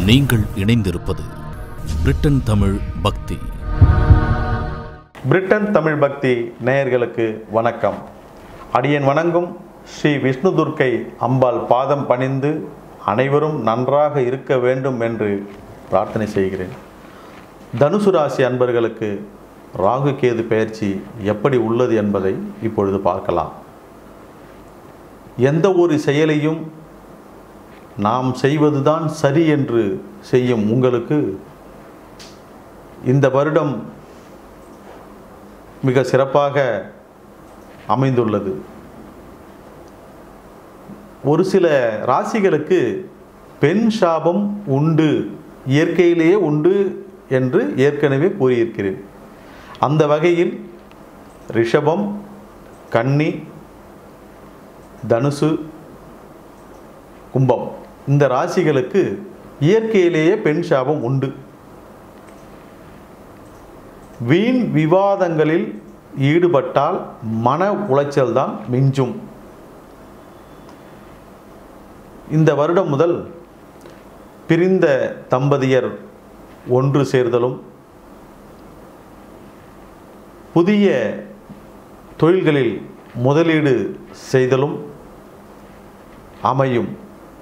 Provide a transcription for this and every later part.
நீங்கள் இணைந்திருப்பது பிரிட்டன் தமிழ் பக்தி பிரிட்டன் தமிழ் பக்தி நேயர்களுக்கு வணக்கம் அடியேன் வணங்கும் ஸ்ரீ விஷ்ணு துர்க்கை அம்பாள் பாதம் பணிந்து அனைவரும் நன்றாக இருக்க வேண்டும் என்று பிரார்த்தனை செய்கிறேன் தனுசு ராசி அன்பர்களுக்கு ராகு கேது பெயர்ச்சி எப்படி உள்ளது என்பதை இப்பொழுது பார்க்கலாம் எந்த ஒரு செயலையும் நாம் செய்வதுதான் சரி என்று செய்யும் உங்களுக்கு இந்த வருடம் மிக சிறப்பாக அமைந்துள்ளது ஒரு சில ராசிகளுக்கு பெண் சாபம் உண்டு இயற்கையிலேயே உண்டு என்று ஏற்கனவே கூறியிருக்கிறேன் அந்த வகையில் ரிஷபம் கன்னி தனுசு கும்பம் இந்த ராசிகளுக்கு இயற்கையிலேயே பெண் சாபம் உண்டு வீண் விவாதங்களில் ஈடுபட்டால் மன உளைச்சல் தான் மிஞ்சும் இந்த வருடம் முதல் பிரிந்த தம்பதியர் ஒன்று சேர்தலும் புதிய தொழில்களில் முதலீடு செய்தலும் அமையும்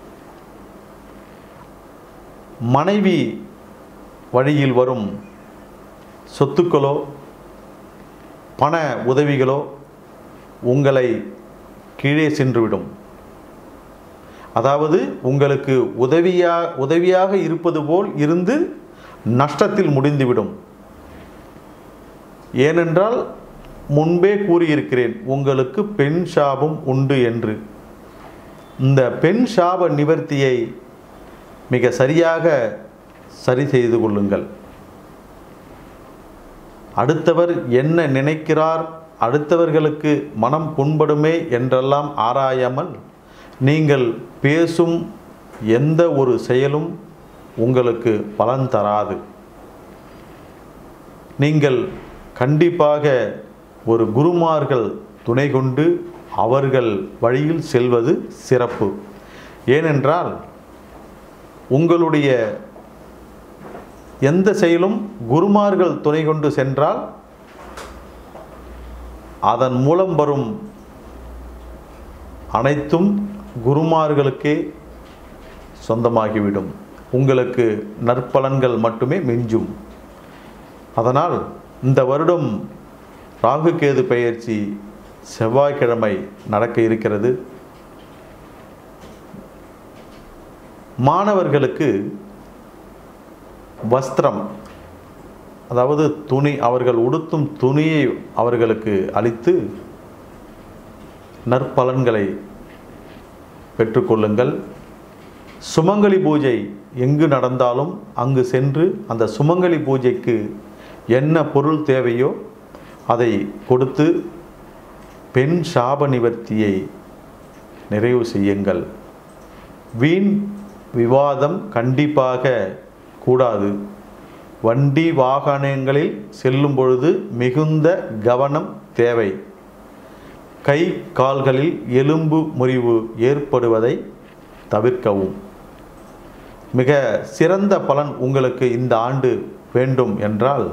மனைவி வழியில் வரும் சொத்துக்களோ பண உதவிகளோ உங்களை கீழே சென்றுவிடும் அதாவது உங்களுக்கு உதவியா உதவியாக இருப்பது போல் இருந்து நஷ்டத்தில் முடிந்துவிடும் ஏனென்றால் முன்பே கூறியிருக்கிறேன் உங்களுக்கு பெண் சாபம் உண்டு என்று இந்த பெண் சாப நிவர்த்தியை மிக சரியாக சரி செய்து கொள்ளுங்கள் அடுத்தவர் என்ன நினைக்கிறார் அடுத்தவர்களுக்கு மனம் புண்படுமே என்றெல்லாம் ஆராயாமல் நீங்கள் பேசும் எந்த ஒரு செயலும் உங்களுக்கு பலன் தராது நீங்கள் கண்டிப்பாக ஒரு குருமார்கள் துணை கொண்டு அவர்கள் வழியில் செல்வது சிறப்பு ஏனென்றால் உங்களுடைய எந்த செயலும் குருமார்கள் துணை கொண்டு சென்றால் அதன் மூலம் வரும் அனைத்தும் குருமார்களுக்கே சொந்தமாகிவிடும் உங்களுக்கு நற்பலன்கள் மட்டுமே மிஞ்சும் அதனால் இந்த வருடம் ராகு கேது பெயர்ச்சி செவ்வாய்க்கிழமை நடக்க இருக்கிறது மாணவர்களுக்கு வஸ்திரம் அதாவது துணி அவர்கள் உடுத்தும் துணியை அவர்களுக்கு அளித்து நற்பலன்களை பெற்றுக்கொள்ளுங்கள் சுமங்கலி பூஜை எங்கு நடந்தாலும் அங்கு சென்று அந்த சுமங்கலி பூஜைக்கு என்ன பொருள் தேவையோ அதை கொடுத்து பெண் சாப நிவர்த்தியை நிறைவு செய்யுங்கள் வீண் விவாதம் கண்டிப்பாக கூடாது வண்டி வாகனங்களில் செல்லும் பொழுது மிகுந்த கவனம் தேவை கை கால்களில் எலும்பு முறிவு ஏற்படுவதை தவிர்க்கவும் மிக சிறந்த பலன் உங்களுக்கு இந்த ஆண்டு வேண்டும் என்றால்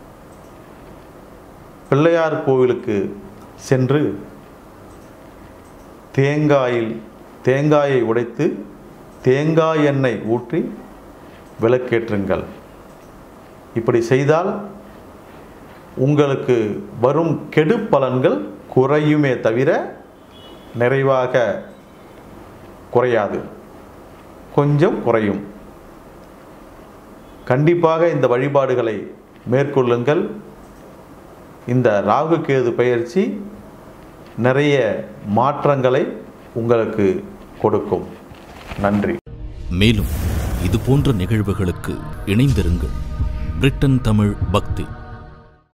பிள்ளையார் கோவிலுக்கு சென்று தேங்காயில் தேங்காயை உடைத்து தேங்காய் எண்ணெய் ஊற்றி விளக்கேற்றுங்கள் இப்படி செய்தால் உங்களுக்கு வரும் கெடு பலன்கள் குறையுமே தவிர நிறைவாக குறையாது கொஞ்சம் குறையும் கண்டிப்பாக இந்த வழிபாடுகளை மேற்கொள்ளுங்கள் இந்த ராகு கேது பயிற்சி நிறைய மாற்றங்களை உங்களுக்கு கொடுக்கும் நன்றி மேலும் இது போன்ற நிகழ்வுகளுக்கு இணைந்திருங்கள் பிரிட்டன் தமிழ் பக்தி